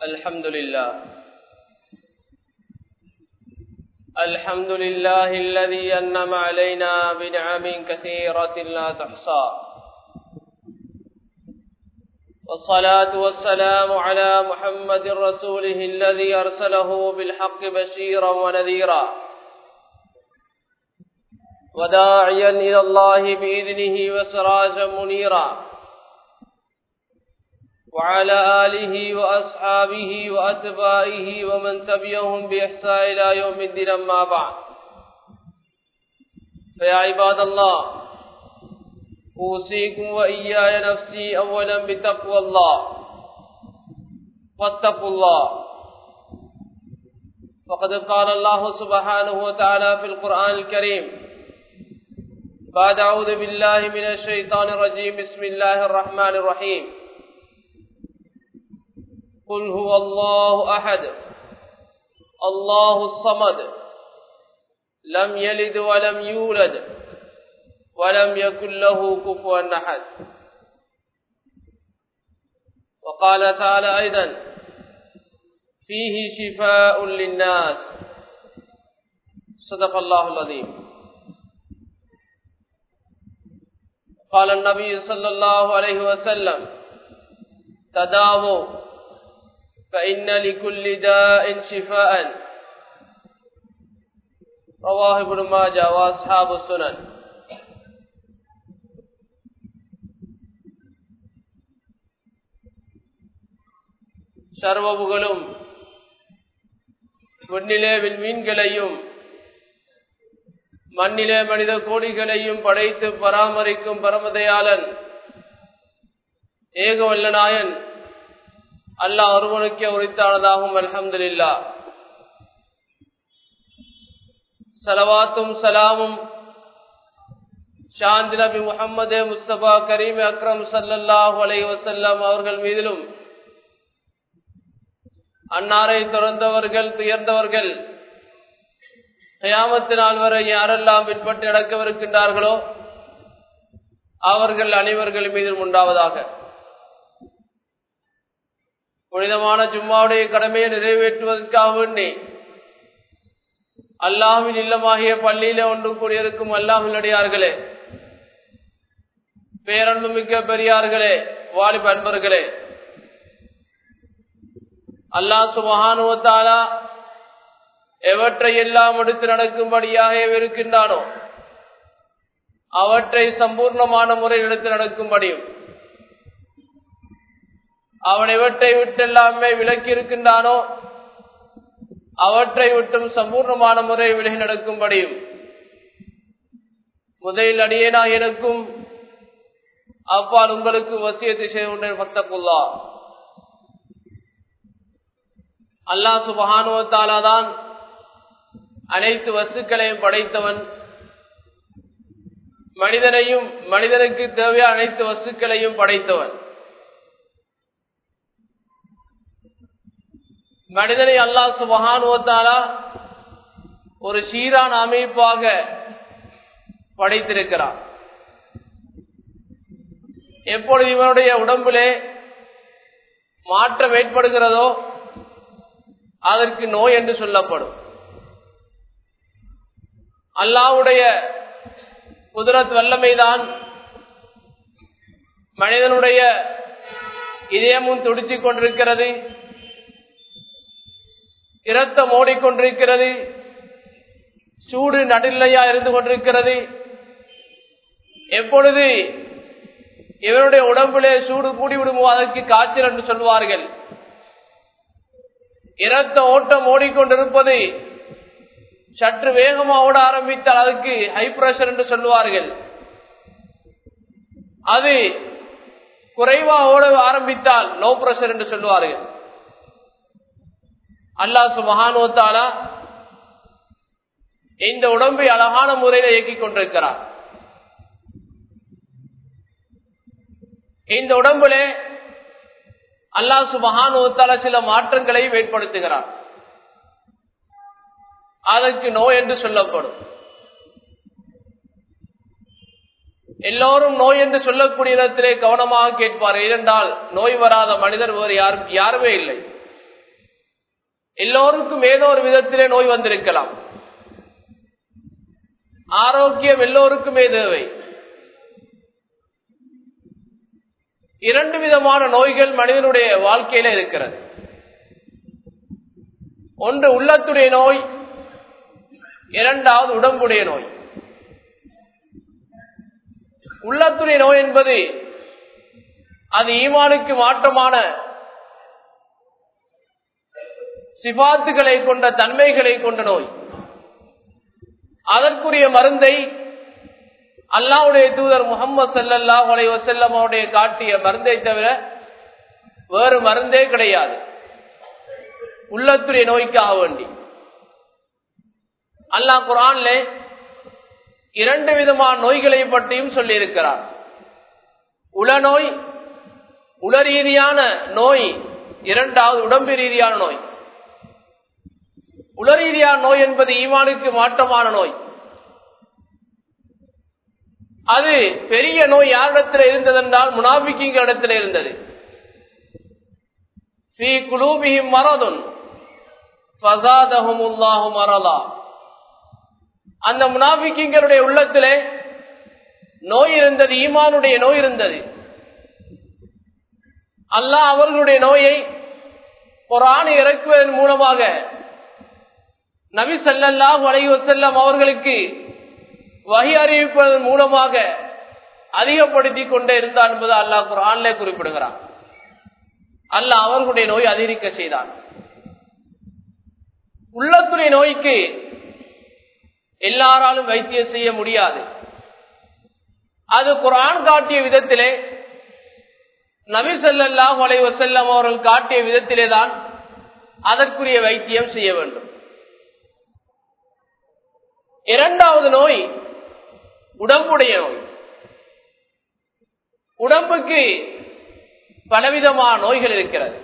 الحمد لله الحمد لله الذي أنم علينا بنعم كثيرة لا تحصى والصلاة والسلام على محمد رسوله الذي أرسله بالحق بشيرا ونذيرا وداعيا إلى الله بإذنه وسراجا منيرا وعلى آله وأصحابه وأتباعه ومن تبعهم بإحسان إلى يوم الدين أما بعد فيا عباد الله أوصيكم وإياي نفسي أولا بتقوى الله واتقوا الله فقد قال الله سبحانه وتعالى في القرآن الكريم بعد أعوذ بالله من الشيطان الرجيم بسم الله الرحمن الرحيم قل هو الله أحد الله الصمد لم يلد ولم يولد ولم يكن له كفوا أحد وقال تعالى أيضا فيه شفاء للناس صدق الله العظيم قال النبي صلى الله عليه وسلم تداووا فإن لكل داء شفاء رواه ابن ماجه وأصحاب السنن சர்வபுகளும் விண்ணிலே மீன்களையும் மண்ணிலே மனித கோடிகளையும் படைத்து பராமரிக்கும் பரமதையாளன் ஏகவல்லநாயன் அல்லாஹ் ஒருவனுக்கே உரித்தானதாகும் அல்ஹம்துலில்லா சலவாத்தும் சலாமும் ஷாந்தி நபி முகமது முஸ்தபா கரீம் அக்ரம் சல்லல்லாஹு அலை வசல்லாம் அவர்கள் மீதிலும் அன்னாரை துறந்தவர்கள் துயர்ந்தவர்கள் கயாமத்தினால் வரை யாரெல்லாம் பின்பற்றி நடக்கவிருக்கின்றார்களோ அவர்கள் அனைவர்கள் மீதும் உண்டாவதாக புனிதமான ஜும்மாவுடைய கடமையை நிறைவேற்றுவதற்காக வேண்டி அல்லாஹின் இல்லமாகிய பள்ளியில ஒன்று கூடியிருக்கும் அல்லாஹினடியார்களே பேரன்பு மிக்க பெரியார்களே வாலிப அன்பர்களே அல்லாஹ் சுமகானுவத்தாலா எவற்றை எல்லாம் எடுத்து நடக்கும்படியாக இருக்கின்றானோ அவற்றை சம்பூர்ணமான முறையில் எடுத்து நடக்கும்படியும் அவன் எவற்றை விட்டெல்லாமே விலக்கி இருக்கின்றானோ அவற்றை விட்டும் சம்பூர்ணமான முறை விலகி நடக்கும்படியும் முதலில் அடியேனா எனக்கும் அப்பால் உங்களுக்கு வசியத்தை செய்து பத்தக்குள்ளா அல்லா சுபகானுவத்தாலாதான் அனைத்து வஸ்துக்களையும் படைத்தவன் மனிதனையும் மனிதனுக்கு தேவையான அனைத்து வஸ்துக்களையும் படைத்தவன் மனிதனை அல்லாஹ் சுபகானுவத்தாலா ஒரு சீரான அமைப்பாக படைத்திருக்கிறான் எப்பொழுது இவனுடைய உடம்பிலே மாற்றம் ஏற்படுகிறதோ அதற்கு நோய் என்று சொல்லப்படும் அல்லாவுடைய குதிரத் வல்லமைதான் மனிதனுடைய இதயமும் துடித்துக் கொண்டிருக்கிறது இரத்தம் ஓடிக்கொண்டிருக்கிறது சூடு நடுநிலையா இருந்து கொண்டிருக்கிறது எப்பொழுது இவருடைய உடம்பிலே சூடு கூடிவிடுமோ அதற்கு காய்ச்சல் என்று சொல்வார்கள் இரத்த ஓட்டம் ஓடிக்கொண்டிருப்பது சற்று வேகமா ஓட ஆரம்பித்தால் அதுக்கு ஹை பிரஷர் என்று சொல்லுவார்கள் அது குறைவா ஓட ஆரம்பித்தால் லோ பிரஷர் என்று சொல்லுவார்கள் அல்லாஹ் சுமகானுவத்தாலா இந்த உடம்பை அழகான முறையில் இயக்கிக் கொண்டிருக்கிறார் இந்த உடம்பிலே அல்லாஹ் சுபஹானுவத்தால சில மாற்றங்களையும் ஏற்படுத்துகிறார் அதற்கு நோய் என்று சொல்லப்படும் எல்லோரும் நோய் என்று சொல்லக்கூடிய இடத்திலே கவனமாக கேட்பார் ஏனென்றால் நோய் வராத மனிதர் வேறு யாரும் யாருமே இல்லை எல்லோருக்கும் ஏதோ ஒரு விதத்திலே நோய் வந்திருக்கலாம் ஆரோக்கியம் எல்லோருக்குமே தேவை இரண்டு விதமான நோய்கள் மனிதனுடைய வாழ்க்கையில இருக்கிறது ஒன்று உள்ளத்துடைய நோய் இரண்டாவது உடம்புடைய நோய் உள்ளத்துடைய நோய் என்பது அது ஈமானுக்கு மாற்றமான சிபாத்துகளை கொண்ட தன்மைகளை கொண்ட நோய் அதற்குரிய மருந்தை அல்லாவுடைய தூதர் முகமது சல்லல்லா உலை வசல்லம் அவருடைய காட்டிய மருந்தை தவிர வேறு மருந்தே கிடையாது உள்ளத்துடைய நோய்க்காக வேண்டி அல்லாஹ் குரான்ல இரண்டு விதமான நோய்களை பற்றியும் சொல்லியிருக்கிறார் உளநோய் உள ரீதியான நோய் இரண்டாவது உடம்பு ரீதியான நோய் உள ரீதியான நோய் என்பது ஈமானுக்கு மாற்றமான நோய் அது பெரிய நோய் யாரிடத்தில் இருந்ததென்றால் முனாபிக்கிங்க இடத்துல இருந்தது ஸ்ரீ குலூபிஹிம் மரதுன் ஃபசாதஹுமுல்லாஹு மரலா அந்த முனாபிக்கிங்களுடைய உள்ளத்திலே நோய் இருந்தது ஈமானுடைய நோய் இருந்தது அல்லாஹ் அவர்களுடைய நோயை குரானை இறக்குவதன் மூலமாக நபி சல்லல்லாஹு அலைஹி வஸல்லம் அவர்களுக்கு வகை அறிவிப்பதன் மூலமாக அதிகப்படுத்தி கொண்டே இருந்தார் என்பது அல்லாஹ் குரான்லே குறிப்பிடுகிறான் அல்லாஹ் அவர்களுடைய நோய் அதிகரிக்க செய்தான் உள்ளத்துடைய நோய்க்கு எல்லாராலும் வைத்தியம் செய்ய முடியாது அது குரான் காட்டிய விதத்திலே நபி ஸல்லல்லாஹு அலைஹி வஸல்லம் அவர்கள் காட்டிய விதத்திலே தான் அதற்குரிய வைத்தியம் செய்ய வேண்டும் இரண்டாவது நோய் உடம்புடைய நோய் உடம்புக்கு பலவிதமான நோய்கள் இருக்கிறது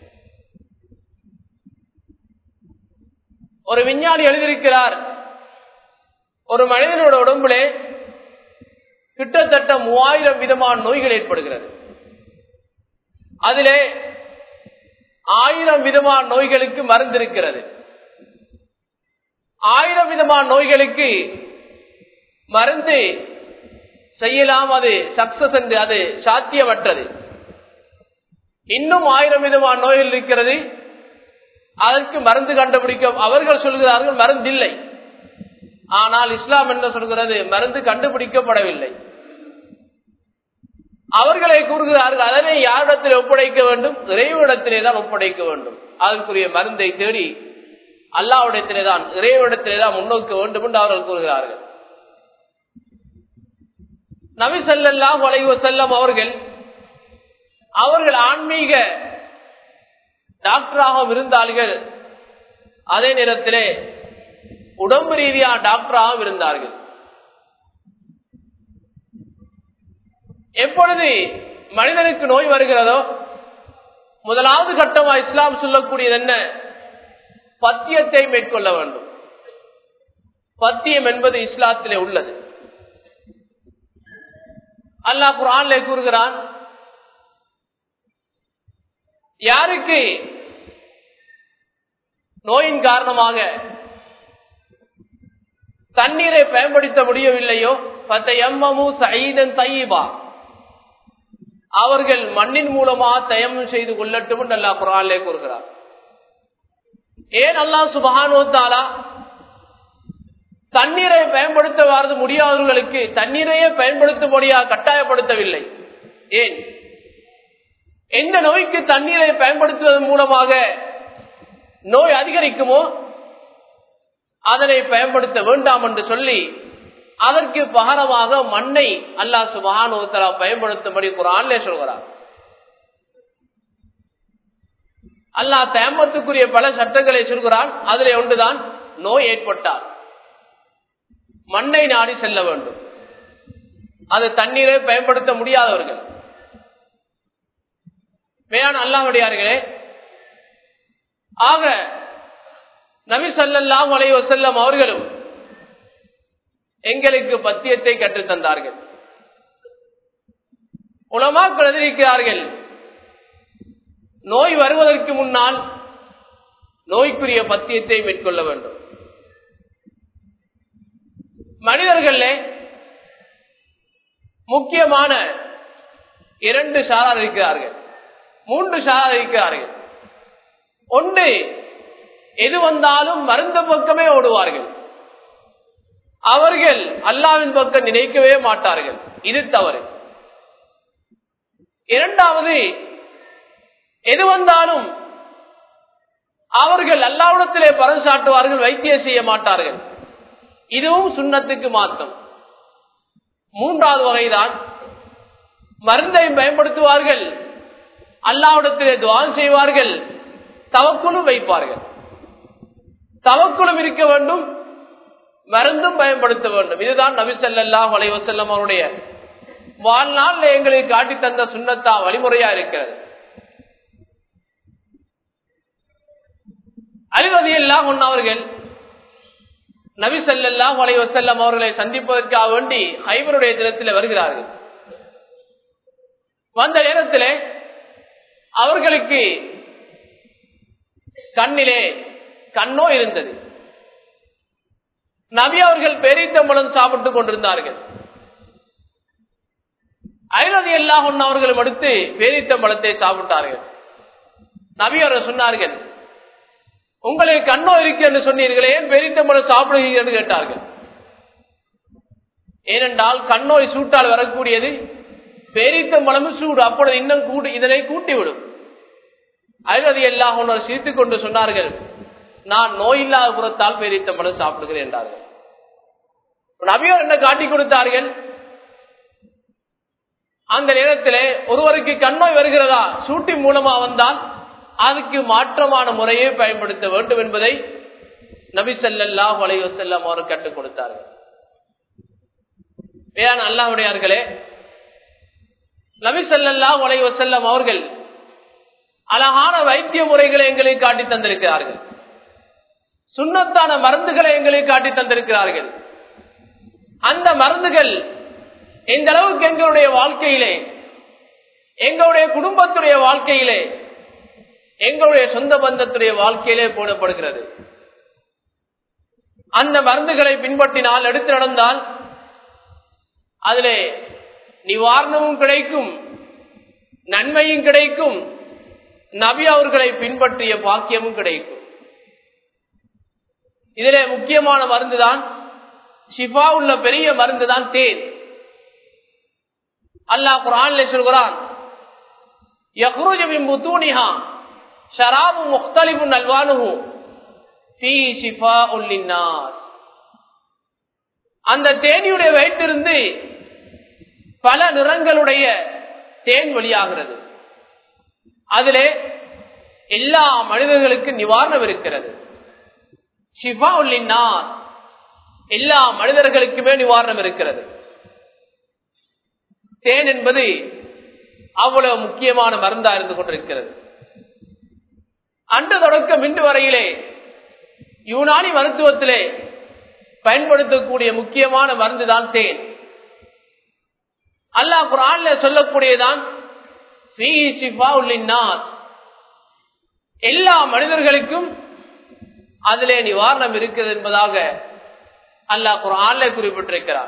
ஒரு விஞ்ஞானி எழுதியிருக்கிறார் ஒரு மனிதனோட உடம்புலே கிட்டத்தட்ட மூவாயிரம் விதமான நோய்கள் ஏற்படுகிறது அதிலே ஆயிரம் விதமான நோய்களுக்கு மருந்து இருக்கிறது ஆயிரம் விதமான நோய்களுக்கு மருந்து செய்யலாம் அது சக்சஸ் என்று அது சாத்தியமற்றது இன்னும் ஆயிரம் விதமான நோய்கள் இருக்கிறது அதற்கு மருந்து கண்டுபிடிக்க அவர்கள் சொல்கிறார்கள் மருந்தில்லை ஆனால் இஸ்லாம் என்ன சொல்கிறது மருந்து கண்டுபிடிக்கப்படவில்லை அவர்களை கூறுகிறார்கள் அதனை யாரிடத்தில் ஒப்படைக்க வேண்டும் இறைவனிடத்திலே தான் ஒப்படைக்க வேண்டும் அதற்குரிய மருந்தை தேடி அல்லாவிடத்திலே தான் இறைவனிடத்திலே தான் முன்னோக்க வேண்டும் என்று அவர்கள் கூறுகிறார்கள் நபி சல்லாஹ் வளைவு செல்லம் அவர்கள் அவர்கள் ஆன்மீக டாக்டராக இருந்தார்கள் அதே நேரத்திலே உடம்பு ரீதியான டாக்டராக இருந்தார்கள் எப்பொழுது மனிதனுக்கு நோய் வருகிறதோ முதலாவது கட்டமா இஸ்லாம் சொல்லக்கூடியது என்ன பத்தியத்தை மேற்கொள்ள வேண்டும் பத்தியம் என்பது இஸ்லாத்திலே உள்ளது அல்லாஹ் குரான்ல கூறுகிறான் யாருக்கு நோயின் காரணமாக தண்ணீரை பயன்படுத்த முடியவில்லையோ பத்த எம்மமு சைதன் தையீபா அவர்கள் மண்ணின் மூலமா தயமம் செய்து கொள்ளட்டும் என்று அல்லாஹ் குரான்லே கூறுகிறார் ஏன் அல்லாஹ் சுபஹானுவத்தாலா தண்ணீரை பயன்படுத்த வாரது முடியாதவர்களுக்கு தண்ணீரையே பயன்படுத்தும்படியாக கட்டாயப்படுத்தவில்லை ஏன் எந்த நோய்க்கு தண்ணீரை பயன்படுத்துவதன் மூலமாக நோய் அதிகரிக்குமோ அதனை பயன்படுத்த வேண்டாம் என்று சொல்லி அதற்கு பகரமாக மண்ணை அல்லாஹ் சுபஹானுவத்தலா பயன்படுத்தும்படி குரான்லே சொல்கிறார் அல்லாஹ் தேமத்துக்குரிய பல சட்டங்களை சொல்கிறான் அதில் ஒன்றுதான் நோய் ஏற்பட்டால் மண்ணை நாடி செல்ல வேண்டும் அது தண்ணீரை பயன்படுத்த முடியாதவர்கள் மேலான அல்லாஹடியார்களே ஆக நபி சல்லாஹ் அலை வசல்லம் அவர்களும் எங்களுக்கு பத்தியத்தை கற்றுத்தந்தார்கள் உலமாக்கள் எழுதியிருக்கிறார்கள் நோய் வருவதற்கு முன்னால் நோய்க்குரிய பத்தியத்தை மேற்கொள்ள வேண்டும் மனிதர்களே முக்கியமான இரண்டு சாரார் இருக்கிறார்கள் மூன்று சாரார் இருக்கிறார்கள் ஒன்று எது வந்தாலும் மருந்த பக்கமே ஓடுவார்கள் அவர்கள் அல்லாவின் பக்கம் நினைக்கவே மாட்டார்கள் இது தவறு இரண்டாவது எது வந்தாலும் அவர்கள் அல்லாவிடத்திலே பரம் சாட்டுவார்கள் வைத்தியம் செய்ய மாட்டார்கள் இதுவும் சுண்ணத்துக்கு மாத்தம் மூன்றாவது வகைதான் மருந்தை பயன்படுத்துவார்கள் அல்லாவிடத்திலே துவான் செய்வார்கள் தவக்குழும் வைப்பார்கள் தவக்குழும் இருக்க வேண்டும் மருந்தும் பயன்படுத்த வேண்டும் இதுதான் நபி ஸல்லல்லாஹு அலைஹி வஸல்லம் அவருடைய வாழ்நாள் எங்களுக்கு காட்டி தந்த சுண்ணத்தா வழிமுறையா இருக்கிறது அலிரதியெல்லாம் அவர்கள் நபி ஸல்லல்லாஹு அலைஹி வஸல்லம் அவர்களை சந்திப்பதற்காக வேண்டி ஹைபருடைய தினத்தில் வருகிறார்கள் வந்த நேரத்திலே அவர்களுக்கு கண்ணிலே கண்ணோ இருந்தது நபி அவர்கள் பெரித்தம்பளம் சாப்பிட்டுக் கொண்டிருந்தார்கள் ஐரதி எல்லாம் அவர்களும் அடுத்து பேரித்தம்பளத்தை சாப்பிட்டார்கள் நபி அவர்கள் சொன்னார்கள் உங்களுக்கு கண்ணோ இருக்கு என்று சொன்னீர்களே ஏன் பெரித்தம்பளம் சாப்பிடுகிறீர்கள் என்று கேட்டார்கள் ஏனென்றால் கண்ணோய் சூட்டால் வரக்கூடியது பேரித்தம்பளமும் சூடு அப்பொழுது இன்னும் கூட்டு இதனை கூட்டிவிடும் ஐரதி எல்லாம் சிரித்துக் கொண்டு சொன்னார்கள் நான் நோயில்லாத புறத்தால் பேரித்தம்பளம் சாப்பிடுகிறேன் என்றார்கள் நபியோர் என்ன காட்டி கொடுத்தார்கள் அந்த நேரத்திலே ஒருவருக்கு கண்ணோய் வருகிறதா சூட்டி மூலமா வந்தால் அதுக்கு மாற்றமான முறையை பயன்படுத்த வேண்டும் என்பதை நபி ஸல்லல்லாஹு அலைஹி வஸல்லம் அவர் கற்றுக் கொடுத்தார்கள் வேறான அல்லாஹ்வுடையார்களே நபி ஸல்லல்லாஹு அலைஹி வஸல்லம் அவர்கள் அழகான வைத்திய முறைகளை எங்களுக்கு காட்டி தந்திருக்கிறார்கள் சுண்ணத்தான மருந்துகளை எங்களுக்கு காட்டி தந்திருக்கிறார்கள் அந்த மருந்துகள் எந்த அளவுக்கு எங்களுடைய வாழ்க்கையிலே எங்களுடைய குடும்பத்துடைய வாழ்க்கையிலே எங்களுடைய சொந்த பந்தத்துடைய வாழ்க்கையிலே போடப்படுகிறது அந்த மருந்துகளை பின்பற்றினால் எடுத்து நடந்தால் அதிலே நிவாரணமும் கிடைக்கும் நன்மையும் கிடைக்கும் நபி அவர்களை பின்பற்றிய பாக்கியமும் கிடைக்கும் இதிலே முக்கியமான மருந்து தான் ஷிஃபா உள்ள பெரிய மருந்து தான் தேன் அல்லாஹ் குரான்ல சொல்கிறான் يخرج من بطونها شراب مختلف الوانه في شفاء للناس அந்த தேனியுடைய வயிற்றிருந்து பல நிறங்களுடைய தேன் வெளியாகிறது அதிலே எல்லா மனிதர்களுக்கு நிவாரணம் இருக்கிறது ஷிஃபா உள்ளின்னார் எல்லா மனிதர்களுக்குமே நிவாரணம் இருக்கிறது தேன் என்பது அவ்வளவு முக்கியமான மருந்தா இருந்து கொண்டிருக்கிறது அன்று தொடக்கம் இன்று வரையிலே யூனானி மருத்துவத்திலே பயன்படுத்தக்கூடிய முக்கியமான மருந்து தான் தேன் அல்லாஹ் குரான்ல சொல்லக்கூடியதான் எல்லா மனிதர்களுக்கும் அதிலே நிவாரணம் இருக்கிறது என்பதாக அல்லாஹ் குரான்ல குறிப்பிட்டிருக்கிறார்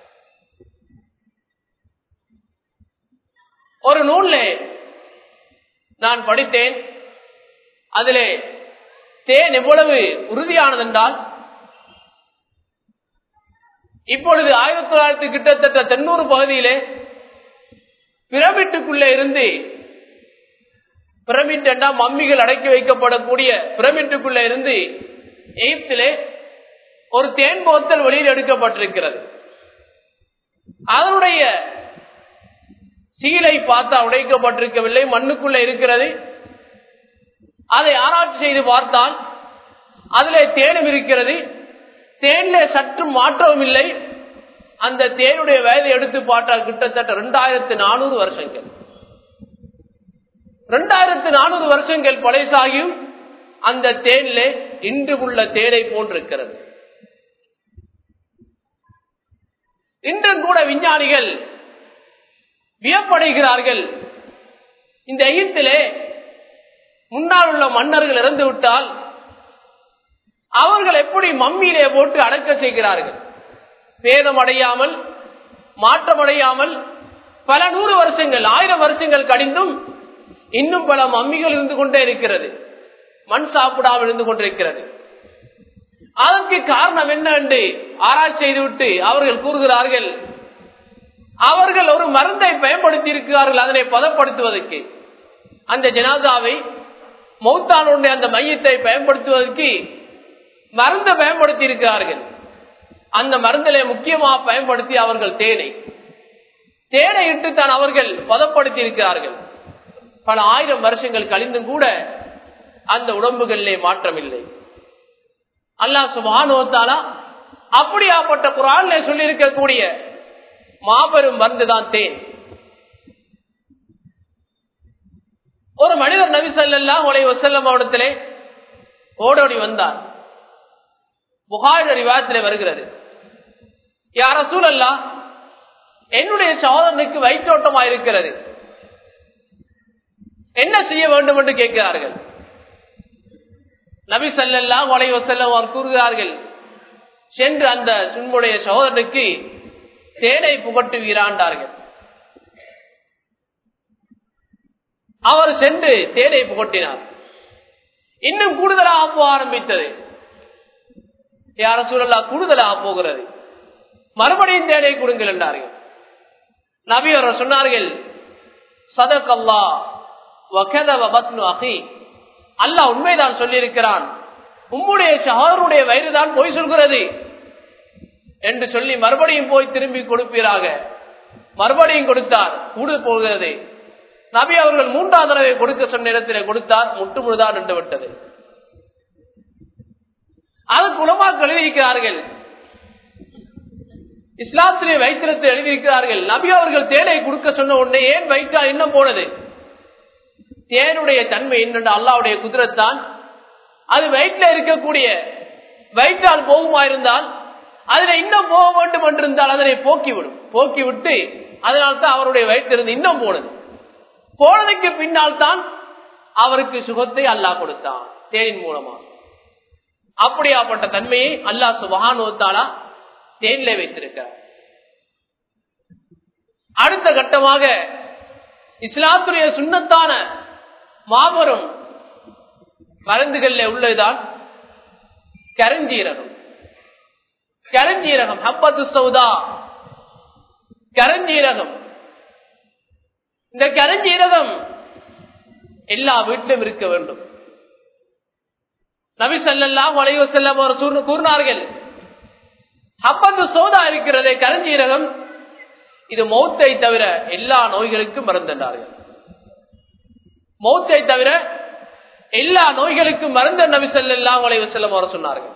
ஒரு நூல்ல நான் படித்தேன் அதிலே தேன் எவ்வளவு உறுதியானது என்றால் இப்பொழுது ஆயிரத்தி தொள்ளாயிரத்தி கிட்டத்தட்ட தென்னூறு பகுதியிலே பிரமிட்டுக்குள்ளே இருந்து பிரமிட் என்றால் மம்மிகள் அடக்கி வைக்கப்படக்கூடிய பிரமிட்டுக்குள்ள இருந்து எகிப்திலே ஒரு தேன் போத்தல் வெளியில் எடுக்கப்பட்டிருக்கிறது அதனுடைய சீலை பார்த்தா உடைக்கப்பட்டிருக்கவில்லை மண்ணுக்குள்ள இருக்கிறது அதை ஆராய்ச்சி செய்து பார்த்தால் அதிலே தேனும் இருக்கிறது தேன்ல சற்று மாற்றவும் இல்லை அந்த தேனுடைய வயதை எடுத்து பார்த்தால் கிட்டத்தட்ட இரண்டாயிரத்தி நானூறு வருஷங்கள் இரண்டாயிரத்தி நானூறு வருஷங்கள் பழைசாகியும் அந்த தேனிலே இன்று உள்ள தேனை போன்றிருக்கிறது இன்றும் கூட விஞ்ஞானிகள் வியப்படைகிறார்கள் இந்த எகிப்திலே முன்னால் உள்ள மன்னர்கள் இறந்து விட்டால் அவர்கள் எப்படி மம்மியிலே போட்டு அடக்க செய்கிறார்கள் பேதம் அடையாமல் மாற்றமடையாமல் பல நூறு வருஷங்கள் ஆயிரம் வருஷங்கள் கடிந்தும் இன்னும் பல மம்மிகள் இருந்து கொண்டே இருக்கிறது மண் சாப்பிடாமல் இருந்து கொண்டிருக்கிறது அதற்கு காரணம் என்ன என்று ஆராய்ச்சி செய்துவிட்டு அவர்கள் கூறுகிறார்கள் அவர்கள் ஒரு மருந்தை பயன்படுத்தி இருக்கிறார்கள் அதனை பதப்படுத்துவதற்கு அந்த ஜனாதாவை மௌத்தானுடைய அந்த மையத்தை பயன்படுத்துவதற்கு மருந்து பயன்படுத்தி இருக்கிறார்கள் அந்த மருந்திலே முக்கியமாக பயன்படுத்தி அவர்கள் தேனை தேனை இட்டு தான் அவர்கள் பதப்படுத்தி இருக்கிறார்கள் பல ஆயிரம் வருஷங்கள் கழிந்தும் கூட அந்த உடம்புகளிலே மாற்றமில்லை அல்லா சுபானுவத்தாலா அப்படியாப்பட்ட குரான்ல சொல்லி இருக்கக்கூடிய மாபெரும் மருந்து தான் தேன் ஒரு மனிதர் நபி சல்லா உலை வசல்லம் அவடத்திலே ஓடோடி வந்தார் புகாரி அறிவாயத்திலே வருகிறது யார சூழல்லா என்னுடைய சோதனுக்கு வயிற்றோட்டமா இருக்கிறது என்ன செய்ய வேண்டும் என்று கேட்கிறார்கள் நபி சல்லல்லா உலை வசல்லம் அவர் கூறுகிறார்கள் சென்று அந்த சுன்முடைய சகோதரனுக்கு தேனை புகட்டு வீராண்டார்கள் அவர் சென்று தேனை புகட்டினார் இன்னும் கூடுதலாக போக ஆரம்பித்தது யார சூழலா கூடுதலாக போகிறது மறுபடியும் தேனை கொடுங்கள் என்றார்கள் நபி அவர் சொன்னார்கள் சதகல்லா அகி அல்லாஹ் உண்மைதான் சொல்லியிருக்கிறான் உம்முடைய சகோதரனுடைய வயிறுதான் போய் சொல்கிறது என்று சொல்லி மறுபடியும் போய் திரும்பி கொடுப்பீராக மறுபடியும் கொடுத்தார் கூடு போகிறது நபி அவர்கள் மூன்றாவது தடவை கொடுக்க சொன்ன இடத்திலே கொடுத்தார் முட்டு முழுதான் நின்று விட்டது அதற்கு உலமாக்கள் எழுதியிருக்கிறார்கள் இஸ்லாத்திலே வைத்திரத்தை எழுதியிருக்கிறார்கள் நபி அவர்கள் தேனை கொடுக்க சொன்ன உடனே ஏன் வைத்தால் இன்னும் போனது தேனுடைய தன்மை என்னென்ற அல்லாவுடைய குதிரத்தான் அது வயிற்றில் இருக்கக்கூடிய வயிற்றால் போகுமா இருந்தால் அதில் இன்னும் போக வேண்டும் என்றிருந்தால் அதனை போக்கிவிடும் போக்கிவிட்டு அதனால்தான் அவருடைய வயிற்றிலிருந்து இன்னும் போனது போனதுக்கு பின்னால் தான் அவருக்கு சுகத்தை அல்லாஹ் கொடுத்தான் தேனின் மூலமா அப்படியாப்பட்ட தன்மையை அல்லாஹ் சுபகானுவத்தாலா தேனிலே வைத்திருக்கிறார் அடுத்த கட்டமாக இஸ்லாத்துடைய சுண்ணத்தான மாபெரும் மருந்துகள்ல உள்ளதுதான் கருஞ்சீரகம் கருஞ்சீரகம் ஹப்பத்து சௌதா கருஞ்சீரகம் இந்த கருஞ்சீரகம் எல்லா வீட்டிலும் இருக்க வேண்டும் நபி சல்லாம் வளைவு செல்லம் அவர் கூறினார்கள் ஹப்பத்து சோதா இருக்கிறதே கருஞ்சீரகம் இது மௌத்தை தவிர எல்லா நோய்களுக்கும் மருந்தென்றார்கள் மௌத்தை தவிர எல்லா நோய்களுக்கும் மருந்த நபி செல்லாம் வளைவு செல்லம் அவர் சொன்னார்கள்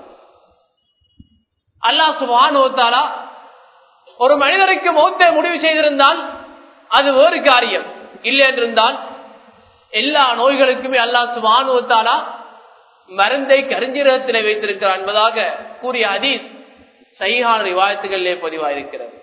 அல்லா சுபானுவத்தாலா ஒரு மனிதருக்கு மௌத்தை முடிவு செய்திருந்தால் அது வேறு காரியம் இல்லை என்றிருந்தால் எல்லா நோய்களுக்குமே அல்லா சுபானுவத்தாலா மருந்தை கருஞ்சீரகத்திலே வைத்திருக்கிறார் என்பதாக கூறிய அதீஸ் சைகான ரிவாயத்துகளிலே பதிவாயிருக்கிறது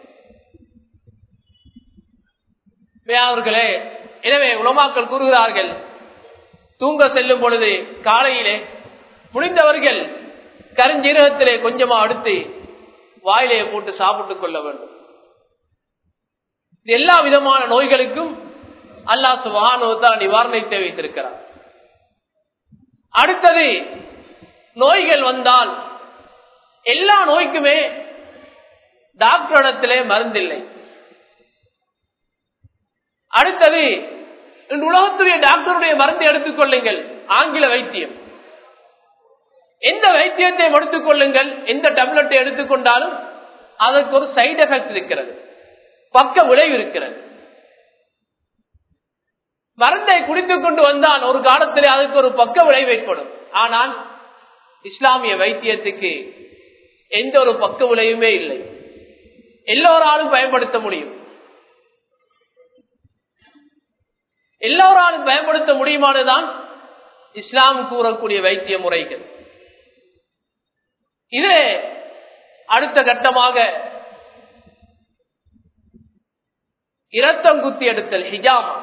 அவர்களே எனவே உலமாக்கள் கூறுகிறார்கள் தூங்க செல்லும் பொழுது காலையிலே முடிந்தவர்கள் கருஞ்சீரகத்திலே கொஞ்சமா அடுத்து வாயிலே போட்டு சாப்பிட்டுக் கொள்ள வேண்டும் எல்லா விதமான நோய்களுக்கும் அல்லா சுபானுவத்தால் நிவாரணத்தை வைத்திருக்கிறார் அடுத்தது நோய்கள் வந்தால் எல்லா நோய்க்குமே டாக்டரிடத்திலே மருந்தில்லை அடுத்தது இந்த உலகத்துடைய டாக்டருடைய மருந்தை எடுத்துக் கொள்ளுங்கள் ஆங்கில வைத்தியம் எந்த வைத்தியத்தை எடுத்துக் கொள்ளுங்கள் எந்த டேப்லெட்டை எடுத்துக்கொண்டாலும் அதற்கு ஒரு சைடு எஃபெக்ட் இருக்கிறது பக்க விளைவு இருக்கிறது மருந்தை குடித்துக் கொண்டு வந்தான் ஒரு காலத்திலே அதுக்கு ஒரு பக்க விளைவு ஏற்படும் ஆனால் இஸ்லாமிய வைத்தியத்துக்கு எந்த ஒரு பக்க விளைவுமே இல்லை எல்லோராலும் பயன்படுத்த முடியும் எல்லோராலும் பயன்படுத்த முடியுமானதான் இஸ்லாம் கூறக்கூடிய வைத்திய முறைகள் இது அடுத்த கட்டமாக இரத்தம் குத்தி எடுத்தல் ஹிஜாமா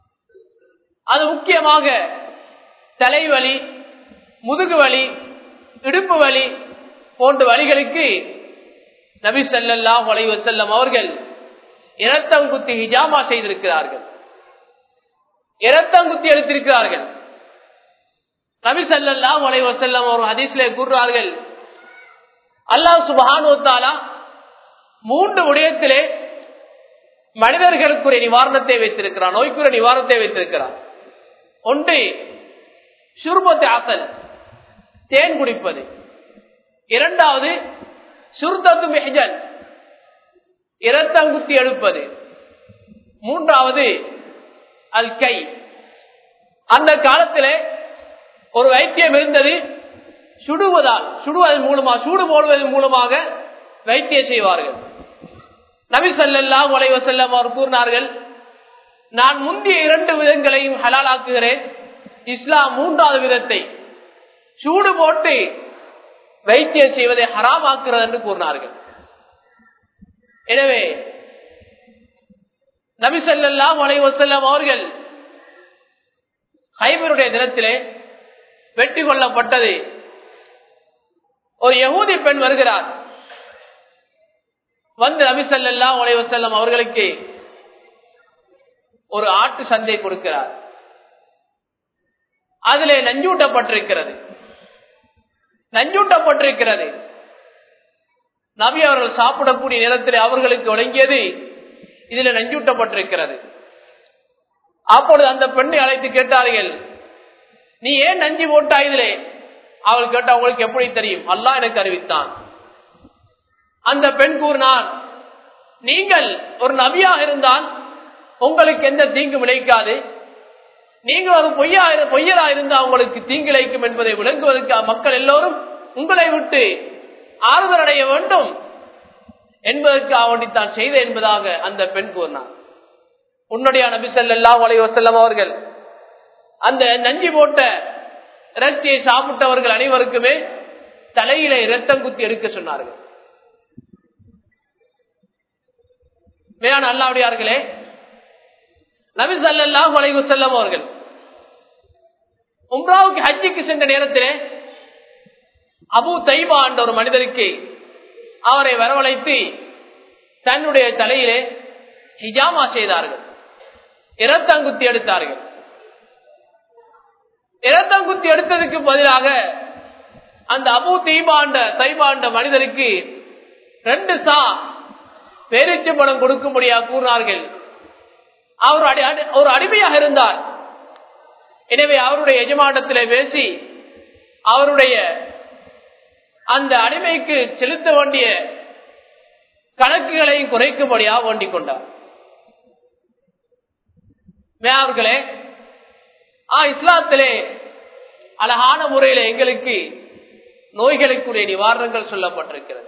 அது முக்கியமாக தலைவலி முதுகு வலி இடுப்பு வலி போன்ற வழிகளுக்கு நபி ஸல்லல்லாஹு அலைஹி வஸல்லம் அவர்கள் இரத்தம் குத்தி ஹிஜாமா செய்திருக்கிறார்கள் இரத்தம் குத்தி எடுத்திருக்கிறார்கள் நபி ஸல்லல்லாஹு அலைஹி வஸல்லம் ஒரு ஹதீஸ்ல கூறுறார்கள் அல்லாஹ் சுப்ஹானஹு வ தஆலா மூன்று விடயத்திலே மனிதர்களுக்குரிய நிவாரணத்தை வைத்திருக்கிறான் நோய்க்குரிய நிவாரணத்தை வைத்திருக்கிறான் ஒன்று சுருபத்தை அசல் தேன் குடிப்பது இரண்டாவது சுருத்தத்து மெஹஜல் இரத்தங்குத்தி எடுப்பது மூன்றாவது அல் கை அந்த காலத்திலே ஒரு வைத்தியம் இருந்தது சுடுவதால் சுடுவதன் மூலமாக சூடு போடுவதன் மூலமாக வைத்தியம் செய்வார்கள் நபி ஸல்லல்லாஹு அலைஹி வஸல்லம் அவர் கூறினார்கள் நான் முந்தைய இரண்டு விதங்களையும் ஹலாலாக்குகிறேன் இஸ்லாம் மூன்றாவது விதத்தை சூடு போட்டு வைத்தியம் செய்வதை ஹராமாக்குகிறது என்று கூறினார்கள் எனவே நபி ஸல்லல்லாஹு அலைஹி வஸல்லம் அவர்கள் ஹைபருடைய தினத்திலே வெட்டி கொள்ளப்பட்டது ஒரு யகூதி பெண் வருகிறார் வந்து நபி ஸல்லல்லாஹு அலைஹி வஸல்லம் அவர்களுக்கு ஒரு ஆட்டு சந்தை கொடுக்கிறார் அதிலே நஞ்சூட்டப்பட்டிருக்கிறது நஞ்சூட்டப்பட்டிருக்கிறது நபி அவர்கள் சாப்பிடக்கூடிய நேரத்தில் அவர்களுக்கு வழங்கியது இதில் நஞ்சூட்டப்பட்டிருக்கிறது அப்பொழுது அந்த பெண்ணை அழைத்து கேட்டார்கள் நீ ஏன் நஞ்சு போட்டா இதிலே அவள் கேட்டா உங்களுக்கு எப்படி தெரியும் அல்லாஹ் எனக்கு அறிவித்தான் அந்த பெண் கூறினார் நீங்கள் ஒரு நபியாக இருந்தால் உங்களுக்கு எந்த தீங்கு விளைக்காது நீங்கள் ஒரு பொய்யா பொய்யரா இருந்தால் உங்களுக்கு தீங்கு இழைக்கும் என்பதை விளங்குவதற்கு மக்கள் எல்லோரும் உங்களை விட்டு ஆறுதல் அடைய வேண்டும் என்பதற்கு அவனை தான் செய்த என்பதாக அந்த பெண் கூறினார் உன்னுடைய நபி ஸல்லல்லாஹு அலைஹி வஸல்லம் அவர்கள் அந்த நஞ்சி போட்ட இறைச்சியை சாப்பிட்டவர்கள் அனைவருக்குமே தலையில இரத்தம் குத்தி எடுக்க சொன்னார்கள் மேலான அல்லாவுடையார்களே நபி ஸல்லல்லாஹு அலைஹி வஸல்லம் அவர்கள் உம்ராவுக்கு ஹஜ்ஜுக்கு சென்ற நேரத்திலே அபு தைபா என்ற ஒரு மனிதருக்கு அவரை வரவழைத்து தன்னுடைய தலையிலே ஹிஜாமா செய்தார்கள் இரத்தங்குத்தி எடுத்தார்கள் இரத்தங்குத்தி எடுத்ததுக்கு பதிலாக அந்த அபு தீபாண்ட தைபாண்ட மனிதருக்கு ரெண்டு சா பேரிச்சு பணம் கொடுக்கும்படியா கூறினார்கள் அவர் அடி- அடி- ஒரு அடிமையாக இருந்தார் எனவே அவருடைய எஜமானத்திலே பேசி அவருடைய அந்த அடிமைக்கு செலுத்த வேண்டிய கணக்குகளையும் குறைக்கும்படியாக வேண்டிக் கொண்டார் மேவர்களே ஆ இஸ்லாத்திலே அழகான முறையில் எங்களுக்கு நோய்களுக்குரிய நிவாரணங்கள் சொல்லப்பட்டிருக்கிறது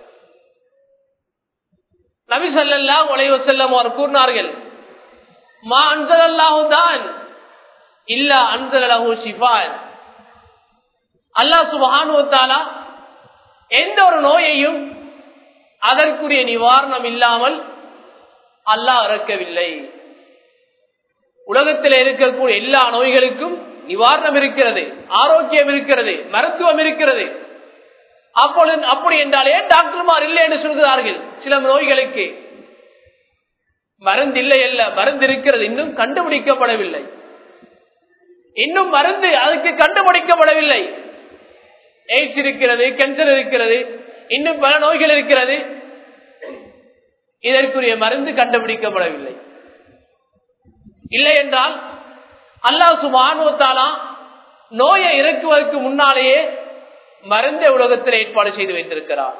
நபி ஸல்லல்லாஹு அலைஹி வஸல்லம் அவர் கூறினார்கள் மா அன்சலல்லாஹு தான் இல்லா அன்சலஹு ஷிஃபான் அல்லாஹ் சுப்ஹானஹு வ தஆலா எந்த ஒரு நோயையும் அதற்குரிய நிவாரணம் இல்லாமல் அல்லாஹ் இறக்கவில்லை உலகத்தில் இருக்கக்கூடிய எல்லா நோய்களுக்கும் நிவாரணம் இருக்கிறது ஆரோக்கியம் இருக்கிறது மருத்துவம் இருக்கிறது அப்பொழுது அப்படி என்றாலே டாக்டர்மார் இல்லை என்று சொல்கிறார்கள் சில நோய்களுக்கு மருந்து இல்லை அல்ல மருந்து இருக்கிறது இன்னும் கண்டுபிடிக்கப்படவில்லை இன்னும் மருந்து அதுக்கு கண்டுபிடிக்கப்படவில்லை எய்ட்ஸ் இருக்கிறது கேன்சர் இருக்கிறது இன்னும் பல நோய்கள் இருக்கிறது இதற்குரிய மருந்து கண்டுபிடிக்கப்படவில்லை இல்லை என்றால் அல்லாஹ் சுபானுவத்தாலா நோயை இறக்குவதற்கு முன்னாலேயே மருந்தை உலகத்தில் ஏற்பாடு செய்து வைத்திருக்கிறார்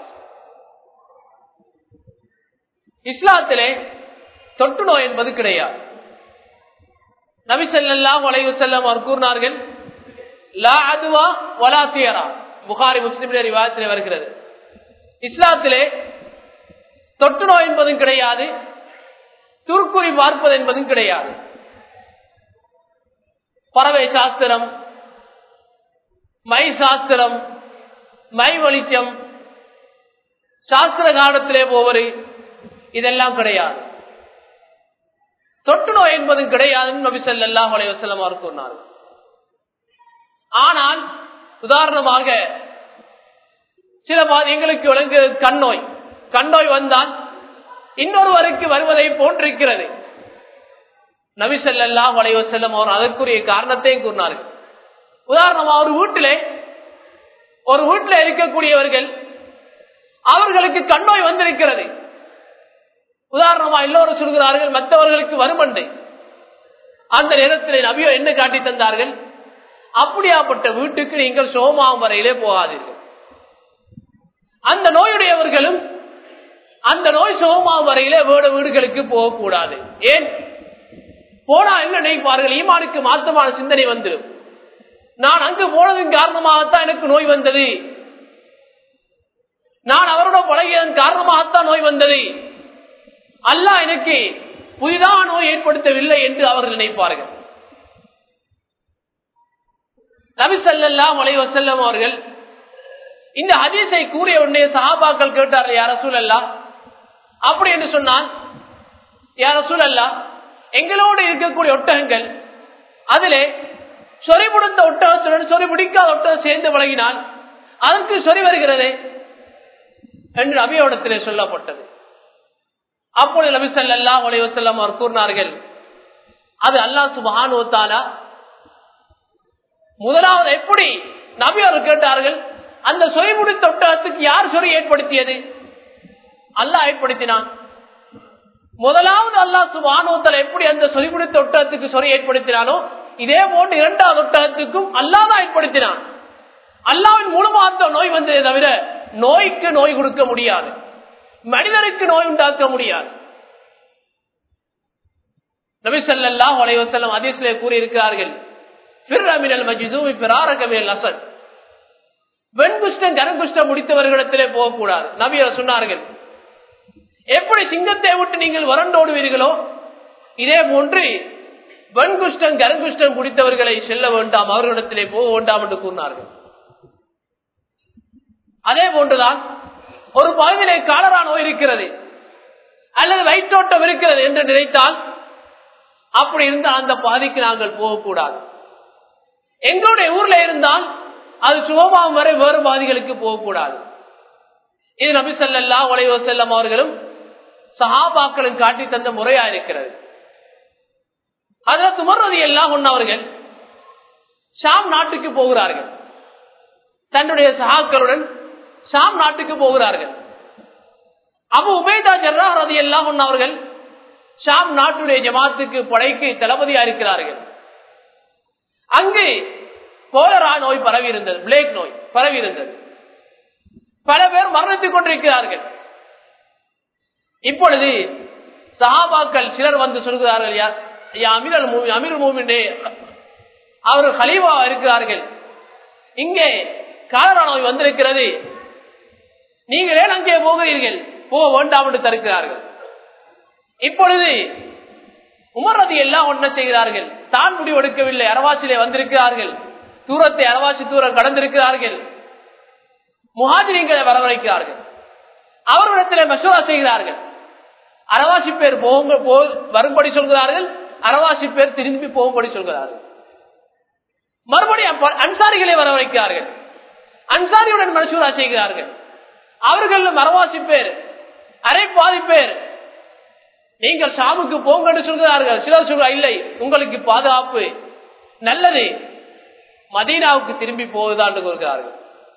இஸ்லாத்திலே தொற்று நோய் என்பது கிடையாது நபி ஸல்லல்லாஹு அலைஹி வஸல்லம் அவர் கூறினார்கள் லா அதுவா வலா தியரா புகாரி முஸ்லிமிலே ரிவாயத்திலே வருகிறது இஸ்லாத்திலே தொற்று நோய் என்பதும் கிடையாது துருக்குறி பார்ப்பது என்பதும் கிடையாது பறவை சாஸ்திரம் மை சாஸ்திரம் மை வெளிச்சம் சாஸ்திர காலத்திலே போவது இதெல்லாம் கிடையாது தொற்று நோய் என்பதும் கிடையாதுன்னு நபி ஸல்லல்லாஹு அலைஹி வஸல்லம் அவர் கூறினார் ஆனால் உதாரணமாக சில பாதி எங்களுக்கு விளங்கு கண் நோய் கண் நோய் வந்தால் இன்னொருவருக்கு வருவதை போன்றிருக்கிறது நபிசல்லா வளைவ செல்லம் அவர் அதற்குரிய காரணத்தையும் கூறினார்கள் உதாரணமா ஒரு வீட்டிலே ஒரு வீட்டில் இருக்கக்கூடியவர்கள் அவர்களுக்கு கண்ணோய் வந்திருக்கிறது உதாரணமா எல்லோரும் சொல்கிறார்கள் மற்றவர்களுக்கு வருமண்டை அந்த நேரத்தில் நபியோ என்ன காட்டி தந்தார்கள் அப்படியாப்பட்ட வீட்டுக்கு நீங்கள் சோமாம் வரையிலே போகாதீர்கள் அந்த நோயுடையவர்களும் அந்த நோய் சோமாம் வரையிலே வேட வீடுகளுக்கு போகக்கூடாது ஏன் போனா என்ன நினைப்பார்கள் ஈமானுக்கு மாற்றமான சிந்தனை வந்துடும் நான் அங்கு போனதன் காரணமாகத்தான் எனக்கு நோய் வந்தது நான் அவரோட பழகியதன் காரணமாகத்தான் நோய் வந்தது அல்ல எனக்கு புதிதாக நோய் ஏற்படுத்தவில்லை என்று அவர்கள் நினைப்பார்கள் நபிசல்லா மலை வசல்லம் அவர்கள் இந்த ஹதீஸை கூறிய உடனே சஹாபாக்கள் கேட்டார்கள் யார சூழல்லா அப்படி என்று சொன்னால் யார சூழல்லா எங்களோடு இருக்கக்கூடிய ஒட்டகங்கள் அதிலே சொறி முடிந்த ஒட்டகத்துடன் சொறி முடிக்காத ஒட்டகம் சேர்ந்து பழகினால் அதற்கு சொறி வருகிறது என்று நபியோடத்திலே சொல்லப்பட்டது அப்பொழுது நபி சல்லா உலகம் அவர் கூறினார்கள் அது அல்லா சுபானுவத்தாலா முதலாவது எப்படி நபி அவர் கேட்டார்கள் அந்த சொறி முடித்த ஒட்டகத்துக்கு யார் சொறி ஏற்படுத்தியது அல்லாஹ் ஏற்படுத்தினான் முதலாவது அல்லாஹ் சுபானுவத்தால எப்படி அந்த சொறி முடித்த ஒட்டகத்துக்கு சொறி ஏற்படுத்தினானோ இதே போன்று இரண்டாவது ஒட்டகத்துக்கும் அல்லாதான் ஏற்படுத்தினான் அல்லாவின் மூலமாக நோய் வந்ததே தவிர நோய்க்கு நோய் கொடுக்க முடியாது மனிதனுக்கு நோய் உண்டாக்க முடியாது நபிசல்லா வலைவசல்லம் அதிசிலே கூறியிருக்கிறார்கள் வெண்குஷ்டம் கரங்குஷ்டம் முடித்தவர்களிடத்திலே போகக்கூடாது நபியர் சொன்னார்கள் எப்படி சிங்கத்தை விட்டு நீங்கள் வறண்டோடுவீர்களோ இதே போன்று வெண்குஷ்டம் கரங்குஷ்டம் குடித்தவர்களை செல்ல வேண்டாம் அவர்களிடத்திலே போக வேண்டாம் என்று கூறினார்கள் அதே போன்றுதான் ஒரு பகுதியிலே காலரா நோய் இருக்கிறது அல்லது வயிற்றோட்டம் இருக்கிறது என்று நினைத்தால் அப்படி இருந்தால் அந்த பாதிக்கு நாங்கள் போகக்கூடாது எங்களுடைய ஊர்ல இருந்தால் அது சுகமாம் வரை வேறு பாதிகளுக்கு போகக்கூடாது இது நபி சல்லா உலைவ செல்லம் அவர்களும் சஹாபாக்களும் காட்டி தந்த முறையா இருக்கிறது அதில் துமர்றது எல்லாம் ஒன்னவர்கள் ஷாம் நாட்டுக்கு போகிறார்கள் தன்னுடைய சகாக்களுடன் ஷாம் நாட்டுக்கு போகிறார்கள் அபு உபேதா ஜர்ரா ரதி எல்லாம் அவர்கள் ஷாம் நாட்டுடைய ஜமாத்துக்கு படைக்கு தளபதியா இருக்கிறார்கள் அங்கு கோலரா நோய் பரவி இருந்தது பிளேக் நோய் பரவி இருந்தது பல பேர் மரணித்துக் கொண்டிருக்கிறார்கள் இப்பொழுது சஹாபாக்கள் சிலர் வந்து சொல்கிறார்கள் யார் அமீர் அமீர் மூமினே அவர் ஹலீவா இருக்கிறார்கள் இங்கே காலரா நோய் வந்திருக்கிறது நீங்கள் ஏன் அங்கே போகிறீர்கள் போக வேண்டாம் என்று தருக்கிறார்கள் இப்பொழுது உமரதி எல்லாம் ஒன்ன செய்கிறார்கள் தான் முடிவெடுக்கவில்லை அரவாசிலே வந்திருக்கிறார்கள் தூரத்தை அரவாசி தூரம் கடந்திருக்கிறார்கள் முகாதிரிங்களை வரவழைக்கிறார்கள் அவர்களிடத்தில் மசோதா செய்கிறார்கள் அரவாசி பேர் போக வரும்படி சொல்கிறார்கள் அரவாசி பேர் திரும்பி போகும்படி சொல்கிறார்கள் மறுபடியும் அன்சாரிகளை வரவழைக்கிறார்கள் அன்சாரியுடன் மசூரா செய்கிறார்கள் அவர்கள் மரவாசி பேர் அரை பாதி பேர் நீங்கள் சாமுக்கு போங்க என்று சொல்கிறார்கள் சிலர் சொல்ற இல்லை உங்களுக்கு பாதுகாப்பு நல்லது மதீனாவுக்கு திரும்பி போவதான் கூறுகிறார்கள்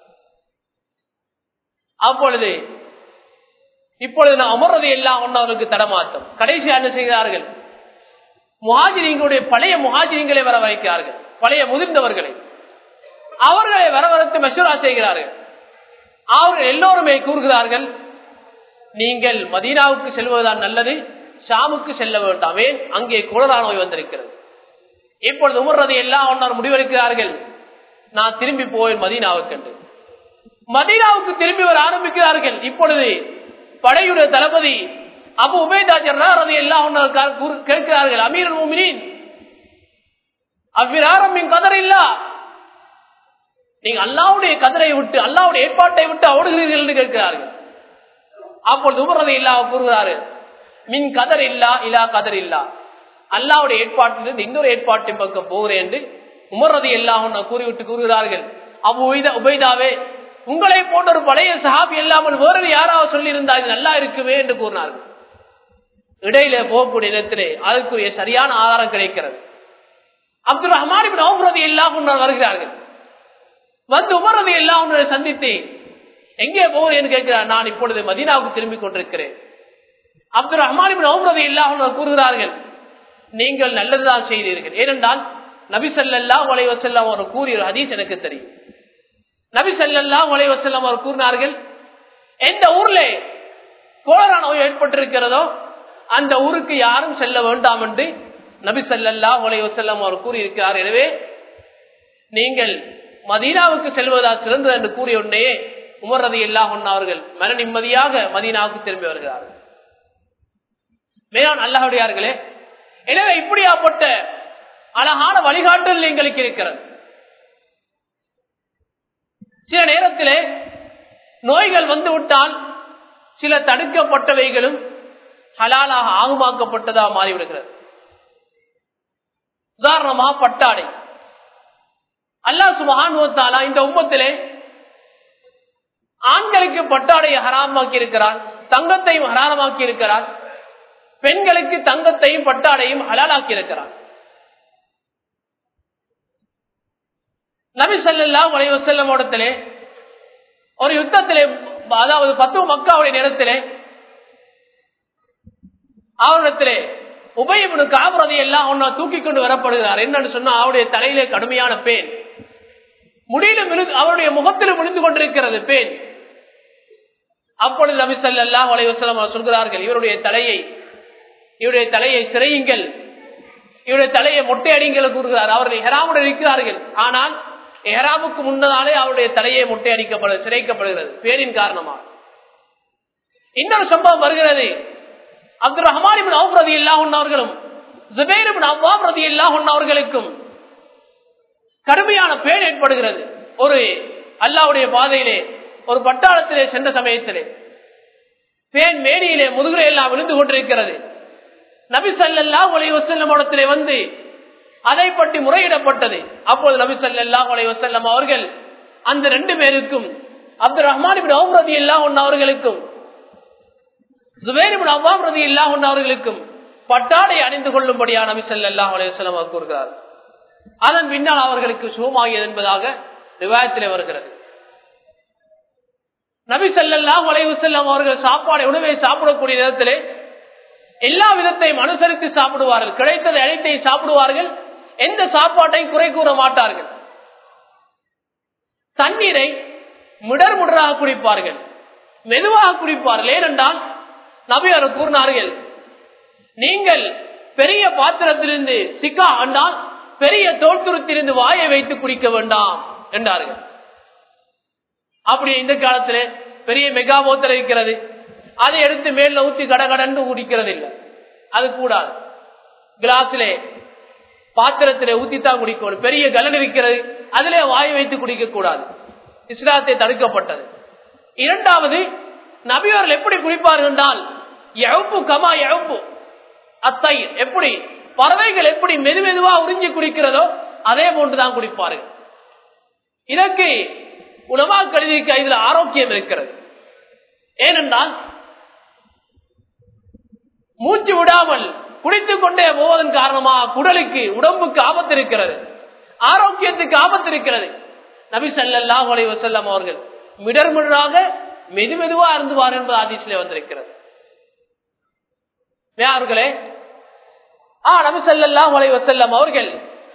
அப்பொழுது இப்பொழுது நான் அமர்றது எல்லாம் ஒன்னவருக்கு தடமாற்றம் கடைசி என்ன செய்கிறார்கள் முகாஜிரிங்களுடைய பழைய முகாஜிரிங்களை வர வைக்கிறார்கள் பழைய முதிர்ந்தவர்களை அவர்களை வரவழைத்து மெஷூரா செய்கிறார்கள் அவர்கள் எல்லோருமே கூறுகிறார்கள் நீங்கள் மதீனாவுக்கு செல்வதுதான் நல்லது ஷாமுக்கு செல்ல வேண்டாமே அங்கே குளரா நோய் வந்திருக்கிறது இப்பொழுது உமர்றதை எல்லாம் ஒன்றார் முடிவெடுக்கிறார்கள் நான் திரும்பி போவேன் மதீனாவுக்கு என்று மதீனாவுக்கு திரும்பி வர ஆரம்பிக்கிறார்கள் இப்பொழுது படையுடைய தளபதி அபு உபேதாஜர் எல்லாம் ஒன்றார் கேட்கிறார்கள் அமீர் மூமினின் அவ்விராரம் கதர் இல்லா நீங்க அல்லாவுடைய கதரை விட்டு அல்லாவுடைய ஏற்பாட்டை விட்டு ஓடுகிறீர்கள் என்று கேட்கிறார்கள் அப்பொழுது உமரதை இல்லா கூறுகிறாரு மின் கதர் இல்லா இல்லா கதர் இல்லா அல்லாவுடைய ஏற்பாட்டிலிருந்து இன்னொரு ஏற்பாட்டின் பக்கம் போகிறேன் என்று உமரதை எல்லாம் கூறிவிட்டு கூறுகிறார்கள் அபு உபைதாவே உங்களை போன்ற ஒரு பழைய சஹாபி இல்லாமல் வேறு யாராவது சொல்லியிருந்தால் இது நல்லா இருக்குமே என்று கூறினார்கள் இடையில போகக்கூடிய இடத்திலே அதற்குரிய சரியான ஆதாரம் கிடைக்கிறது அப்துல் ரஹ்மான் நவரதி எல்லாம் வருகிறார்கள் வந்து உமரதி எல்லாம் ஒன்றை சந்தித்து எங்கே போகிறேன் கேட்கிறார் நான் இப்பொழுது மதீனாவுக்கு திரும்பிக் கொண்டிருக்கிறேன் அப்துல் ரஹ்மான் நவரதி எல்லாம் கூறுகிறார்கள் நீங்கள் நல்லதுதான் செய்தீர்கள் ஏனென்றால் நபி சல்லா உலை வசல்லாம் அவர் கூறிய ஒரு ஹதீஸ் எனக்கு தெரியும் நபி சல்லா உலை வசல்லாம் அவர் கூறினார்கள் எந்த ஊர்ல கோலரா நோய் ஏற்பட்டிருக்கிறதோ அந்த ஊருக்கு யாரும் செல்ல வேண்டாம் என்று நபி சல்லா உலை வசல்லாம் அவர் கூறியிருக்கிறார் எனவே நீங்கள் மதீனாவுக்கு செல்வதா சிறந்தது என்று கூறிய உடனே உமரதி இல்லா அவர்கள் மன நிம்மதியாக மதீனாவுக்கு திரும்பி வருகிறார்கள் மேலான் அல்லாஹுடையார்களே எனவே இப்படியாப்பட்ட அழகான வழிகாட்டல் எங்களுக்கு இருக்கிறது சில நேரத்திலே நோய்கள் வந்துவிட்டால் சில தடுக்கப்பட்டவைகளும் ஹலாலாக ஆகுமாக்கப்பட்டதா மாறிவிடுகிறது உதாரணமா பட்டாடை அல்லா சுபகானுவத்தாலா இந்த உம்மத்திலே ஆண்களுக்கு பட்டாடையை ஹராமாக்கி இருக்கிறார் தங்கத்தையும் ஹராமாக்கி இருக்கிறார் பெண்களுக்கு தங்கத்தையும் பட்டாடையும் ஹலாலாக்கி இருக்கிறார் நபி சல்லா உலக செல்லும் இடத்திலே ஒரு யுத்தத்திலே அதாவது பத்து மக்காவுடைய நேரத்திலே அவரிடத்திலே உபயமனு காபரதை எல்லாம் ஒன்னா தூக்கி கொண்டு வரப்படுகிறார் என்னன்னு சொன்னா அவருடைய தலையிலே கடுமையான பேன் முடியிலும் அவருடைய முகத்திலும் விழுந்து கொண்டிருக்கிறது பேன் அப்பொழுது நபி சல்லா அலைவசலம் சொல்கிறார்கள் இவருடைய தலையை இவருடைய தலையை சிறையுங்கள் இவருடைய தலையை மொட்டையடிங்கள் கூறுகிறார் அவர்கள் ஹெராமுடன் இருக்கிறார்கள் ஆனால் எஹராமுக்கு முன்னதாலே அவருடைய தலையை மொட்டையடிக்கப்படு சிறைக்கப்படுகிறது பேரின் காரணமாக இன்னொரு சம்பவம் வருகிறது அப்துல் ரஹ்மான் அவுரதி இல்லாஹன் அவர்களும் ஜுபேர் அவ்வாம் ரதி இல்லாஹன் அவர்களுக்கும் கடுமையான பேன் ஏற்படுகிறது ஒரு அல்லாவுடைய பாதையிலே ஒரு பட்டாளத்திலே சென்ற சமயத்திலே பேன் மேனியிலே முதுகுலை எல்லாம் விழுந்து கொண்டிருக்கிறது நபி சல்லா ஒலை வசல்லம் இடத்திலே வந்து அதை பற்றி முறையிடப்பட்டது அப்போது நபி சல்லா ஒலை வசல்லம் அவர்கள் அந்த ரெண்டு பேருக்கும் அப்துல் ரஹ்மான் ரதி இல்லா அவர்களுக்கும் ஜுபேரிபின் அவ்வாம் ரதி இல்லா அவர்களுக்கும் பட்டாடை அணிந்து கொள்ளும்படியாக நபி சல்லா அலையம் அவர் கூறுகிறார் அதன் பின்னால் அவர்களுக்கு சுகமாகியது என்பதாக விவாதத்திலே வருகிறது நபி சல்லா உலைவு செல்லம் அவர்கள் சாப்பாடு உணவை சாப்பிடக்கூடிய நேரத்திலே எல்லா விதத்தையும் அனுசரித்து சாப்பிடுவார்கள் கிடைத்ததை அனைத்தையும் சாப்பிடுவார்கள் எந்த சாப்பாட்டையும் குறை கூற மாட்டார்கள் தண்ணீரை மிடர் முடராக குடிப்பார்கள் மெதுவாக குடிப்பார்கள் ஏனென்றால் நபி அவர் கூறினார்கள் நீங்கள் பெரிய பாத்திரத்திலிருந்து சிக்கா ஆண்டால் பெரிய தோற்றுத்திலிருந்து வாயை வைத்து குடிக்க வேண்டாம் என்றார்கள் அப்படி இந்த காலத்துல பெரிய மெகா போத்தல் இருக்கிறது அதை எடுத்து மேல ஊத்தி கடகடன்னு குடிக்கிறது இல்லை அது கூடாது கிளாஸிலே பாத்திரத்திலே ஊத்தித்தான் குடிக்கணும் பெரிய கலன் இருக்கிறது அதிலே வாய் வைத்து குடிக்க கூடாது இஸ்லாத்தை தடுக்கப்பட்டது இரண்டாவது நபியவர்கள் எப்படி குடிப்பார்கள் என்றால் எழப்பு கமா எழப்பு அத்தை எப்படி பறவைகள் எப்படி மெது மெதுவா உறிஞ்சி குடிக்கிறதோ அதே போன்றுதான் குடிப்பார்கள் இதற்கு உணவா கழுதிக்கு இதுல ஆரோக்கியம் இருக்கிறது ஏனென்றால் மூச்சு விடாமல் குடித்துக் கொண்டே போவதன் காரணமாக குடலுக்கு உடம்புக்கு ஆபத்து இருக்கிறது ஆரோக்கியத்துக்கு ஆபத்து இருக்கிறது நபி சல்லா உலை வசல்லம் அவர்கள் மிடர் மிடராக மெது மெதுவா இருந்துவார் என்பது ஆதிசிலே வந்திருக்கிறது யார்களே ஆ நபி சல்லா உலை வசல்லம் அவர்கள்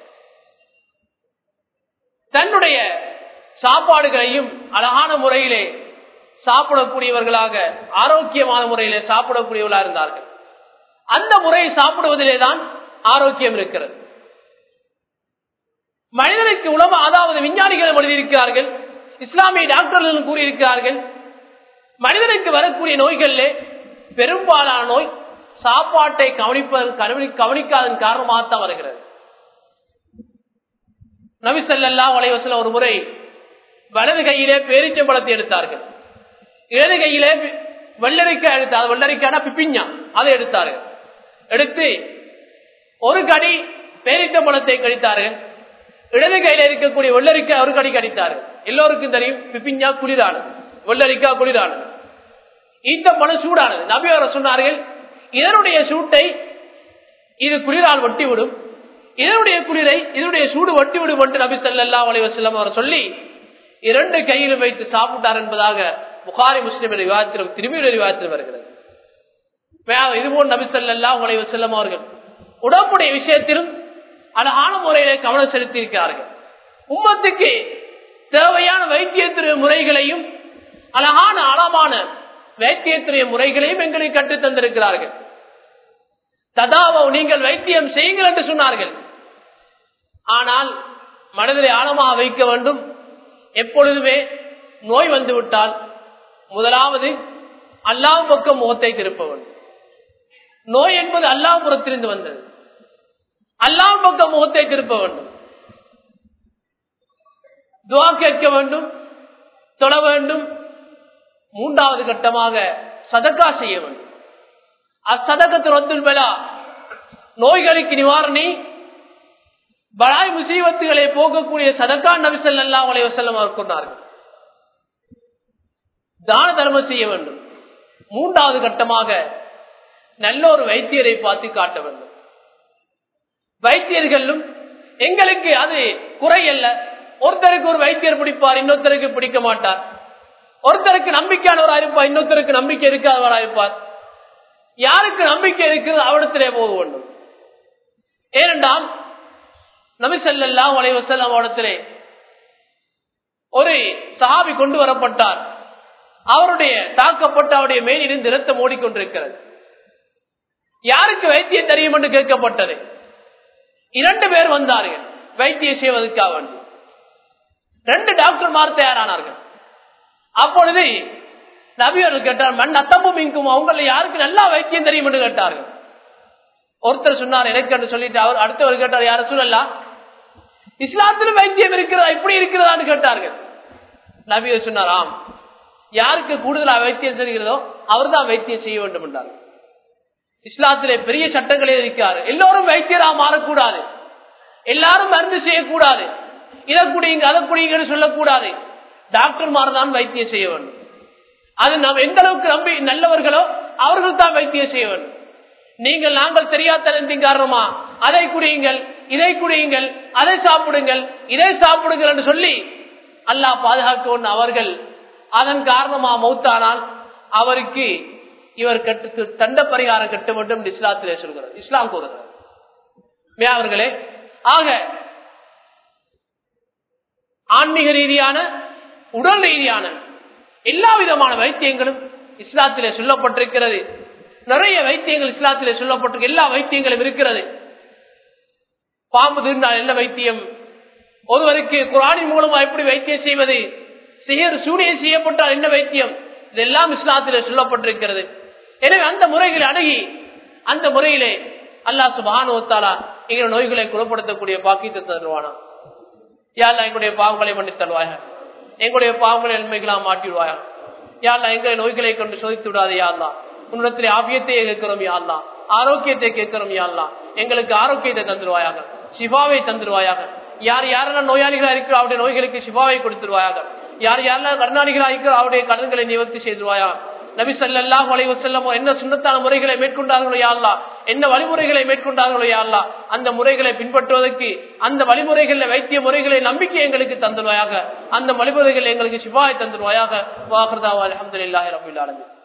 தன்னுடைய சாப்பாடுகளையும் அழகான முறையிலே சாப்பிடக்கூடியவர்களாக ஆரோக்கியமான முறையிலே சாப்பிடக்கூடியவர்களாக இருந்தார்கள் அந்த முறையை சாப்பிடுவதிலே தான் ஆரோக்கியம் இருக்கிறது மனிதனுக்கு உணவு அதாவது விஞ்ஞானிகள் எழுதியிருக்கிறார்கள் இஸ்லாமிய டாக்டர்கள் கூறியிருக்கிறார்கள் மனிதனுக்கு வரக்கூடிய நோய்களிலே பெரும்பாலான நோய் சாப்பாட்டை கவனிப்பதன் கவனிக்காதன் காரணமாகத்தான் வருகிறது நபிசல்லா வலைவசல ஒரு முறை வலது கையிலே பேரிச்சம்பழத்தை எடுத்தார்கள் இடது கையிலே வெள்ளரிக்காய் எடுத்தார் வெள்ளரிக்கான பிப்பிஞ்சா அதை எடுத்தார்கள் எடுத்து ஒரு கடி பேரிச்சம்பழத்தை கழித்தார்கள் இடது கையில இருக்கக்கூடிய வெள்ளரிக்காய் ஒரு கடி கடித்தாரு எல்லோருக்கும் தெரியும் பிப்பிஞ்சா குளிரானது வெள்ளரிக்காய் குளிரானது ஈத்த பணம் சூடானது நபி அவர் சொன்னார்கள் இதனுடைய சூட்டை இது குளிரால் ஒட்டிவிடும் இதனுடைய குளிரை இதனுடைய சூடு ஒட்டிவிடும் என்று நபி சல்லா அலைவசல்லம் அவர் சொல்லி இரண்டு கையிலும் வைத்து சாப்பிட்டார் என்பதாக புகாரி முஸ்லிம் விவாதத்தில் திரும்பியுள்ள விவாதத்தில் வருகிறது இதுபோல் நபி சல்லா அலைவசல்லம் அவர்கள் உடம்புடைய விஷயத்திலும் அழகான முறையிலே கவனம் செலுத்தி இருக்கிறார்கள் உம்மத்துக்கு தேவையான வைத்தியத்துறை முறைகளையும் அழகான அளவான வைத்தியத்துறை முறைகளையும் எங்களுக்கு கற்றுத் தந்திருக்கிறார்கள் ததாவோ நீங்கள் வைத்தியம் செய்யுங்கள் என்று சொன்னார்கள் ஆனால் மனதிலே ஆழமாக வைக்க வேண்டும் எப்பொழுதுமே நோய் வந்துவிட்டால் முதலாவது அல்லாஹ் பக்கம் முகத்தை திருப்ப வேண்டும் நோய் என்பது அல்லாஹ் புறத்திலிருந்து வந்தது அல்லாஹ் பக்கம் முகத்தை திருப்ப வேண்டும் துவா கேட்க வேண்டும் தொட வேண்டும் மூன்றாவது கட்டமாக சதக்கா செய்ய வேண்டும் அச்சதகத்து ரொத்துல் பெலா நோய்களுக்கு நிவாரணி பலாய் முசீபத்துகளை போக்கக்கூடிய சதக்கா நபிசல் அல்லா உலக வசல்லம் அவர் கொண்டார்கள் தான தர்மம் செய்ய வேண்டும் மூன்றாவது கட்டமாக நல்ல ஒரு வைத்தியரை பார்த்து காட்ட வேண்டும் வைத்தியர்களும் எங்களுக்கு அது குறை அல்ல ஒருத்தருக்கு ஒரு வைத்தியர் பிடிப்பார் இன்னொருத்தருக்கு பிடிக்க மாட்டார் ஒருத்தருக்கு நம்பிக்கையானவராக இருப்பார் இன்னொருத்தருக்கு நம்பிக்கை இருக்காதவராக இருப்பார் யாருக்கு நம்பிக்கை இருக்கிறது அவடத்திலே போக வேண்டும் ஏனென்றால் நபிசல்லாம் வலைவசல்லாம் அவடத்திலே ஒரு சஹாபி கொண்டு வரப்பட்டார் அவருடைய தாக்கப்பட்ட அவருடைய மேலிருந்து இரத்தம் ஓடிக்கொண்டிருக்கிறது யாருக்கு வைத்தியம் தெரியும் என்று கேட்கப்பட்டது இரண்டு பேர் வந்தார்கள் வைத்தியம் செய்வதற்காக வேண்டி ரெண்டு டாக்டர்மார் தயாரானார்கள் அப்பொழுது நபியர்கள் கேட்டார் மண் அத்தமும் இங்கும் அவங்கள யாருக்கு நல்லா வைத்தியம் தெரியும் என்று கேட்டார்கள் ஒருத்தர் சொன்னார் எனக்கு என்று சொல்லிட்டு அவர் அடுத்தவர் கேட்டார் யார சொல்லலாம் இஸ்லாத்திலும் வைத்தியம் இருக்கிறதா இப்படி இருக்கிறதான்னு கேட்டார்கள் நபியர் சொன்னார் ஆம் யாருக்கு கூடுதலா வைத்தியம் தெரிகிறதோ அவர் தான் வைத்தியம் செய்ய வேண்டும் என்றார் இஸ்லாத்திலே பெரிய சட்டங்களே இருக்காரு எல்லோரும் வைத்தியரா மாறக்கூடாது எல்லாரும் மருந்து செய்யக்கூடாது இதை குடிங்க அதை குடிங்கன்னு சொல்லக்கூடாது டாக்டர் தான் வைத்தியம் செய்ய வேண்டும் அது நாம் எந்த அளவுக்கு நம்பி நல்லவர்களோ அவர்கள் தான் வைத்தியம் செய்ய வேண்டும் நீங்கள் நாங்கள் தெரியாதனத்தின் காரணமா அதை குடியுங்கள் இதை குடியுங்கள் அதை சாப்பிடுங்கள் இதை சாப்பிடுங்கள் என்று சொல்லி அல்லாஹ் பாதுகாக்க அவர்கள் அதன் காரணமா மௌத்தானால் அவருக்கு இவர் கட்டு தண்ட பரிகாரம் கட்ட வேண்டும் இஸ்லாத்திலே சொல்கிறார் இஸ்லாம் கூறுகிறார் அவர்களே ஆக ஆன்மீக ரீதியான உடல் ரீதியான எல்லா விதமான வைத்தியங்களும் இஸ்லாத்திலே சொல்லப்பட்டிருக்கிறது நிறைய வைத்தியங்கள் இஸ்லாத்திலே சொல்லப்பட்டிருக்கு எல்லா வைத்தியங்களும் இருக்கிறது பாம்பு திருந்தால் என்ன வைத்தியம் ஒருவருக்கு குரானின் மூலமா எப்படி வைத்தியம் செய்வது சிகர் சூனியம் செய்யப்பட்டால் என்ன வைத்தியம் இதெல்லாம் இஸ்லாத்திலே சொல்லப்பட்டிருக்கிறது எனவே அந்த முறைகளை அணுகி அந்த முறையிலே அல்லா சுபானுவத்தாலா எங்களுடைய நோய்களை குணப்படுத்தக்கூடிய பாக்கியத்தை தருவானா யாழ்லா எங்களுடைய பாவங்களை பண்ணி தருவாயா எங்களுடைய பாவங்களை நன்மைகளா மாட்டிடுவாயா யாழ்லா எங்களை நோய்களை கொண்டு சோதித்து விடாது யாழ்லா உன்னிடத்திலே ஆபியத்தையே கேட்கிறோம் யாழ்லா ஆரோக்கியத்தை கேட்கிறோம் யாழ்லா எங்களுக்கு ஆரோக்கியத்தை தந்துருவாயாக சிவாவை தந்துருவாயாக யார் யாரெல்லாம் நோயாளிகளா இருக்கிறோ அவருடைய நோய்களுக்கு சிவாவை கொடுத்துருவாயாக யார் யாரெல்லாம் கடனாளிகளா இருக்கிறோ அவருடைய கடன்களை நிவர்த்தி செய்துருவாயா நபி சல்லாஹ் அலைவசல்லமோ என்ன சுண்ணத்தான முறைகளை மேற்கொண்டார்களோ யாழ்லா என்ன வழிமுறைகளை மேற்கொண்டார்களோ யாழ்லா அந்த முறைகளை பின்பற்றுவதற்கு அந்த வழிமுறைகளில் வைத்திய முறைகளை நம்பிக்கை எங்களுக்கு தந்துருவாயாக அந்த வழிமுறைகள் எங்களுக்கு சிவாய் தந்துருவாயாக வாகர்தாவா அலமதுல்லாஹி ரபுல்லாலமி